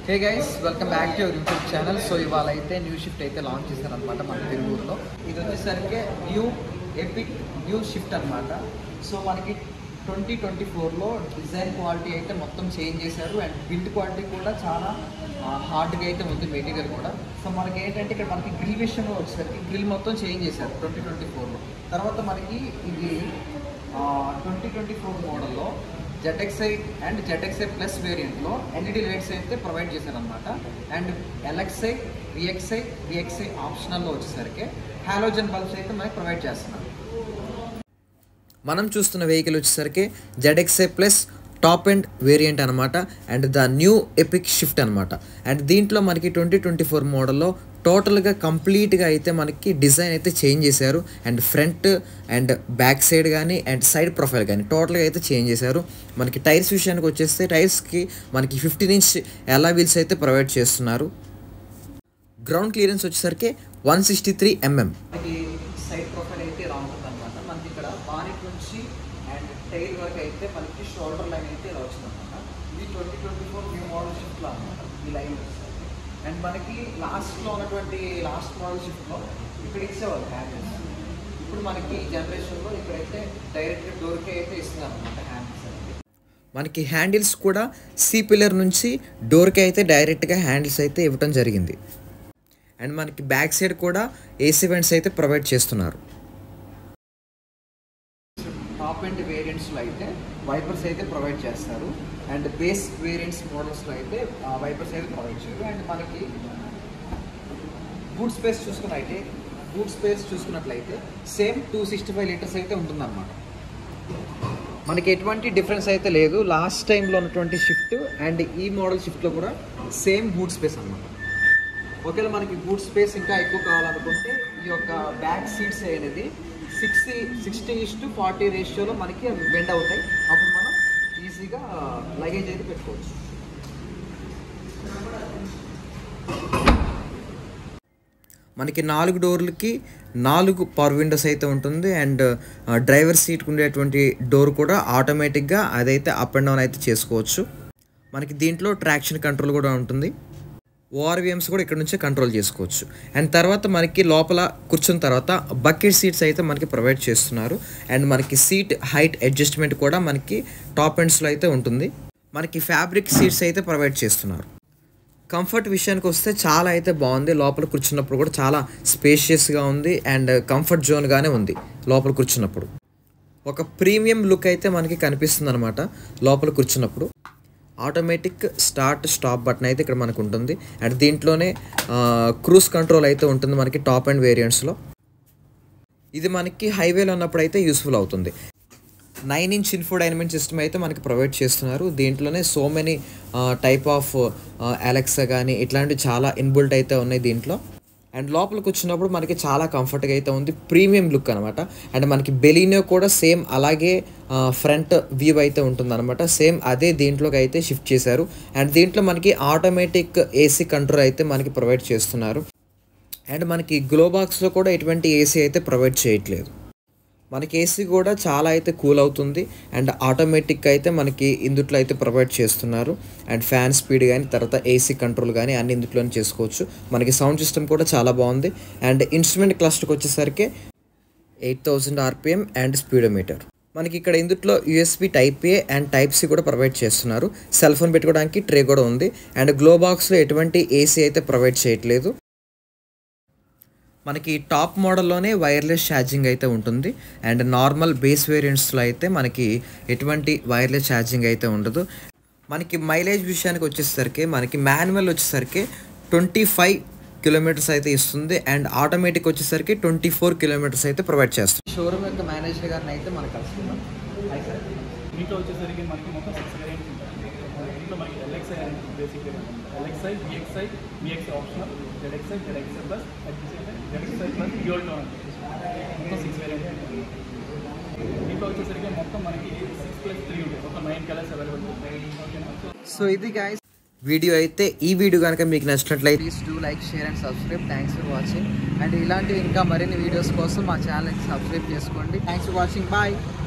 hey guys welcome back to your YouTube channel so ఇవాళ అయితే new shift అయితే launch చేశారనమాట మన తిరువూరులో ఇది వచ్చేసరికి న్యూ ఎపిక్ న్యూ షిఫ్ట్ అనమాట సో మనకి ట్వంటీ ట్వంటీ ఫోర్లో డిజైన్ క్వాలిటీ అయితే మొత్తం చేంజ్ చేశారు అండ్ బిల్డ్ క్వాలిటీ కూడా చాలా హార్డ్గా అయితే ఉంది మెటీరియల్ కూడా సో మనకి ఏంటంటే ఇక్కడ మనకి గ్రిల్ విషయంలో వచ్చేసరికి గ్రిల్ మొత్తం చేంజ్ చేశారు ట్వంటీ ట్వంటీ ఫోర్లో తర్వాత మనకి ఇది ట్వంటీ ట్వంటీ ఫోర్ మోడల్లో జెడ్ఎక్స్ఐ అండ్ జెడ్ఎక్స్ఐ ప్లస్ వేరియంట్లో ఎల్ఈడి లైట్స్ అయితే ప్రొవైడ్ చేశారనమాట అండ్ ఎల్ఎక్స్ఐ విఎక్స్ఐ విఎక్స్ఐ ఆప్షనల్లో వచ్చేసరికి హాలోజన్ బల్బ్స్ అయితే మనకి ప్రొవైడ్ చేస్తున్నారు మనం చూస్తున్న వెహికల్ వచ్చేసరికి ZXi plus top and variant అనమాట and the new epic shift అనమాట అండ్ దీంట్లో మనకి ట్వంటీ ట్వంటీ ఫోర్ మోడల్లో టోటల్గా కంప్లీట్గా అయితే మనకి డిజైన్ అయితే చేంజ్ చేశారు and front and back side కానీ అండ్ సైడ్ ప్రొఫైల్ కానీ టోటల్గా అయితే చేంజ్ చేశారు మనకి టైర్స్ విషయానికి వచ్చేస్తే టైర్స్కి మనకి ఫిఫ్టీన్ ఇంచ్ ఎలా వీల్స్ అయితే ప్రొవైడ్ చేస్తున్నారు గ్రౌండ్ క్లియరెన్స్ వచ్చేసరికి వన్ సిక్స్టీ త్రీ ఎంఎం మనకి సైడ్ ప్రొఫైల్ అయితే ఇలా ఉంటుంది అనమాట మనకి ఇక్కడ బానెట్ నుంచి అండ్ టైర్ వరకు అయితే మనకి షోల్డర్ లైన్ అయితే ఇలా వచ్చింది అనమాట ఇది twenty twenty four new model షిఫ్ట్లో అనమాట ఈ లైన్ వచ్చేసరికి అండ్ మనకి లాస్ట్లో ఉన్నటువంటి లాస్ట్ మోడల్ షిఫ్ట్లో ఇక్కడ ఇచ్చేవాళ్ళు హ్యాండిల్స్ ఇప్పుడు మనకి ఈ జనరేషన్లో ఇక్కడైతే డైరెక్ట్గా డోర్కే అయితే ఇస్తున్నారు అనమాట హ్యాండిల్స్ అనేది మనకి హ్యాండిల్స్ కూడా సి పిల్లర్ నుంచి డోర్కి అయితే డైరెక్ట్గా హ్యాండిల్స్ అయితే ఇవ్వటం జరిగింది అండ్ మనకి బ్యాక్ సైడ్ కూడా ఏసీ వెంట్స్ అయితే ప్రొవైడ్ చేస్తున్నారు టాప్ అండ్ వేరియంట్స్లో అయితే వైపర్స్ అయితే ప్రొవైడ్ చేస్తారు అండ్ బేస్ వేరియంట్స్ మోడల్స్లో అయితే వైపర్స్ అయితే ప్రొవైడ్ చేయరు అండ్ మనకి బూట్ స్పేస్ చూసుకున్నట్లయితే బూట్ స్పేస్ చూసుకున్నట్లయితే same two sixty five litres అయితే ఉంటుందన్నమాట మనకి ఎటువంటి డిఫరెన్స్ అయితే లేదు లాస్ట్ టైంలో ఉన్నటువంటి షిఫ్ట్ అండ్ ఈ మోడల్ షిఫ్ట్లో కూడా సేమ్ బూట్ స్పేస్ అన్నమాట ఒకవేళ మనకి బూట్ స్పేస్ ఇంకా ఎక్కువ కావాలనుకుంటే ఈ యొక్క బ్యాక్ సీట్స్ అనేది sixty sixty is to forty రేషియోలో మనకి అవి బెండ్ అవుతాయి అప్పుడు మనం ఈజీగా లగేజ్ అయితే పెట్టుకోవచ్చు మనకి నాలుగు డోర్లకి నాలుగు పవర్ విండోస్ అయితే ఉంటుంది అండ్ డ్రైవర్ సీట్కి ఉండేటువంటి డోర్ కూడా ఆటోమేటిక్గా అదైతే అప్ అండ్ డౌన్ అయితే చేసుకోవచ్చు మనకి దీంట్లో ట్రాక్షన్ కంట్రోల్ కూడా ఉంటుంది ఓఆర్విఎమ్స్ కూడా ఇక్కడ నుంచే కంట్రోల్ చేసుకోవచ్చు అండ్ తర్వాత మనకి లోపల కూర్చున్న తర్వాత బకెట్ సీట్స్ అయితే మనకి ప్రొవైడ్ చేస్తున్నారు అండ్ మనకి సీట్ హైట్ అడ్జస్ట్మెంట్ కూడా మనకి టాప్ ఎండ్స్లో అయితే ఉంటుంది మనకి ఫ్యాబ్రిక్ సీట్స్ అయితే ప్రొవైడ్ చేస్తున్నారు కంఫర్ట్ విషయానికి వస్తే చాలా అయితే బాగుంది లోపల కూర్చున్నప్పుడు కూడా చాలా స్పేషియస్గా ఉంది అండ్ కంఫర్ట్ జోన్గానే ఉంది లోపల కూర్చున్నప్పుడు ఒక ప్రీమియం లుక్ అయితే మనకి కనిపిస్తుంది అనమాట లోపల కూర్చున్నప్పుడు ఆటోమేటిక్ స్టార్ట్ స్టాప్ బటన్ అయితే ఇక్కడ మనకు ఉంటుంది అండ్ దీంట్లోనే క్రూజ్ కంట్రోల్ అయితే ఉంటుంది మనకి టాప్ అండ్ వేరియంట్స్లో ఇది మనకి హైవేలో ఉన్నప్పుడు అయితే యూస్ఫుల్ అవుతుంది నైన్ ఇంచ్ ఇన్ఫోడైనమెంట్ సిస్టమ్ అయితే మనకి ప్రొవైడ్ చేస్తున్నారు దీంట్లోనే so many type of Alexa కానీ ఇట్లాంటివి చాలా ఇన్బుల్ట్ అయితే ఉన్నాయి దీంట్లో అండ్ లోపలికి వచ్చినప్పుడు మనకి చాలా కంఫర్ట్గా అయితే ఉంది ప్రీమియం లుక్ అనమాట అండ్ మనకి బెలీనో కూడా సేమ్ అలాగే ఫ్రంట్ వ్యూ అయితే ఉంటుందన్నమాట సేమ్ అదే దీంట్లోకి అయితే షిఫ్ట్ చేశారు అండ్ దీంట్లో మనకి ఆటోమేటిక్ ఏసీ కంట్రోల్ అయితే మనకి ప్రొవైడ్ చేస్తున్నారు అండ్ మనకి గ్లోబాక్స్లో కూడా ఎటువంటి ఏసీ అయితే ప్రొవైడ్ చేయట్లేదు మనకి ఏసీ కూడా చాలా అయితే కూల్ అవుతుంది అండ్ ఆటోమేటిక్ అయితే మనకి ఇందుట్లో అయితే ప్రొవైడ్ చేస్తున్నారు అండ్ ఫ్యాన్ స్పీడ్ కానీ తర్వాత ఏసీ కంట్రోల్ కానీ అన్ని ఇందుట్లోనే చేసుకోవచ్చు మనకి సౌండ్ సిస్టమ్ కూడా చాలా బాగుంది అండ్ ఇన్స్ట్రుమెంట్ క్లస్టర్కి వచ్చేసరికి eight thousand RPM and speedometer మనకి ఇక్కడ ఇందుట్లో USB type A and type C కూడా ప్రొవైడ్ చేస్తున్నారు సెల్ ఫోన్ పెట్టుకోవడానికి ట్రే కూడా ఉంది అండ్ గ్లో బాక్స్లో ఎటువంటి ఏసీ అయితే ప్రొవైడ్ చేయట్లేదు మనకి టాప్ మోడల్లోనే వైర్లెస్ ఛార్జింగ్ అయితే ఉంటుంది అండ్ నార్మల్ బేస్ వేరియంట్స్లో అయితే మనకి ఎటువంటి వైర్లెస్ ఛార్జింగ్ అయితే ఉండదు మనకి మైలేజ్ విషయానికి వచ్చేసరికి మనకి మాన్యువల్ వచ్చేసరికి ట్వంటీ ఫైవ్ కిలోమీటర్స్ అయితే ఇస్తుంది అండ్ ఆటోమేటిక్ వచ్చేసరికి ట్వంటీ ఫోర్ కిలోమీటర్స్ అయితే ప్రొవైడ్ చేస్తుంది షోరూమ్ యొక్క మేనేజర్ గారిని అయితే మనకు కలుసుకుందాం హాయ్ సార్ దీంట్లో వచ్చేసరికి మనకి మొత్తం సిక్స్ వేరియంట్స్ ఉంటాయి దీంట్లో మనకి ఎల్ఎక్స్ఐ అనేది basic variant LXi VXi VXi optional ZXi ZXi plus ZXi plus dual tone మొత్తం సిక్స్ వేరియంట్స్ ఉంటాయి దీంట్లో వచ్చేసరికి మొత్తం మనకి సిక్స్ ప్లస్ త్రీ ఉంటాయి మొత్తం నైన్ కలర్స్ అవైలబుల్ ఉంటాయి ఓకేనా సో సో ఇది గాయస్ వీడియో అయితే ఈ వీడియో కనుక మీకు నచ్చినట్లయితే please do like share and subscribe thanks for watching and ఇలాంటివి ఇంకా మరిన్ని వీడియోస్ కోసం మా ఛానల్కి సబ్స్క్రైబ్ చేసుకోండి థ్యాంక్స్ ఫర్ వాచింగ్ బాయ్